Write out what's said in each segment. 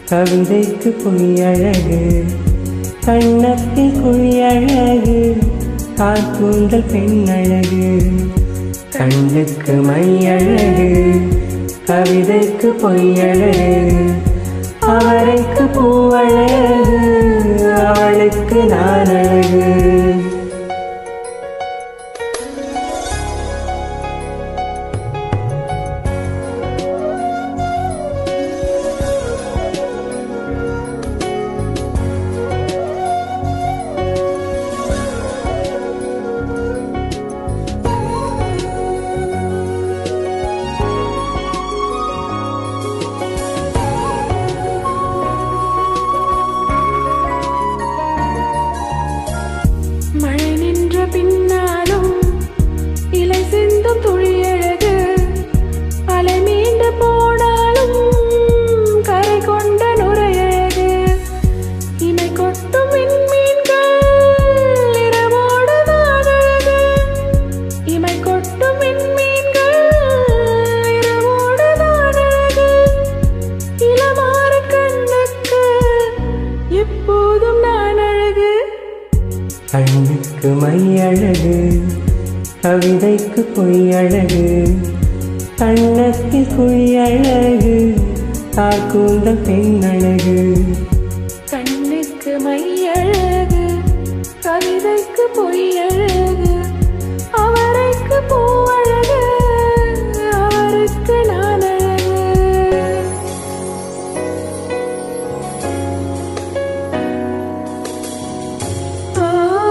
கவிதைக்கு பொய்யழகு கண்ணத்தில் குழியழகு காற்கூந்தல் பெண்ணழகு கண்ணுக்கு மையழகு கவிதைக்கு பொய்யழகு அவருக்கு பூவழகு அவளுக்கு நான் அழகு மழை நின்ற பின்னாலும் இலை சிந்தும் துளியழகு அலை மீண்டு போனாலும் கரை கொண்ட நுரையழகு இமை கொட்டும் விண்மீன்கள் இரவோடு தான் அழகு இமை கொட்டும் விண்மீன்கள் இரவோடு தான் அழகு இளமாறு கண்ணுக்கு எப்போதும் நான் அழகு கண்ணுக்கு மையழகு கவிதைக்கு பொய்யழகு கண்ணத்தில் குழியழகு கார்கூந்த பெண்ணழகு கண்ணுக்கு மையழகு கவிதைக்கு பொய்யழகு அவரைக்கு பூவழகு அவருக்கு நான் அழகு ஆ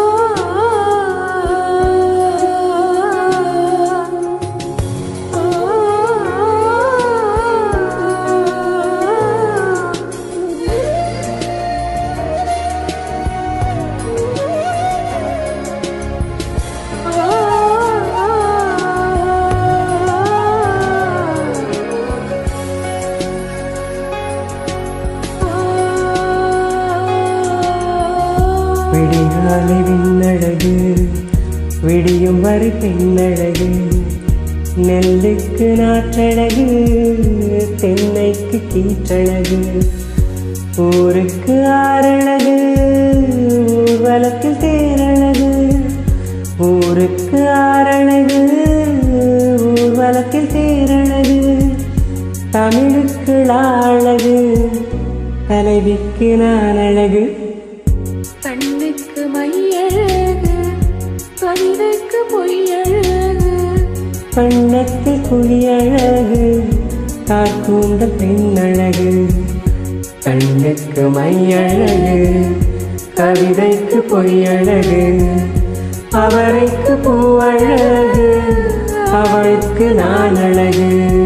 விடிகாலை விண்ணழகு விடியும் வரை பெண்ணழகு நெல்லுக்கு நாற்றழகு தென்னைக்கு கீற்றழகு ஊருக்கு ஆறழகு ஊர்வலத்தில் தேரழகு ஊருக்கு ஆறழகு ஊர்வலத்தில் தேரழகு தமிழுக்கு அழகு தலைவிக்கு நான் அழகு கண்ணுக்கு மையழகு கவிதைக்கு பொய்யழகு வண்ணத்தில் குழியழகு காற்கூந்த பெண்ணழகு கண்ணுக்கு மையழகு கவிதைக்கு பொய்யழகு அவரைக்கு பூவழகு அவளுக்கு நான் அழகு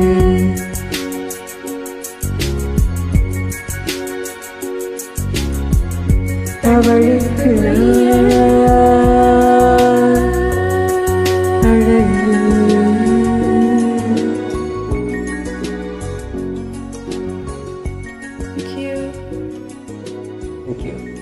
அவளுக்கு நான் அழகு Thank you. Thank you.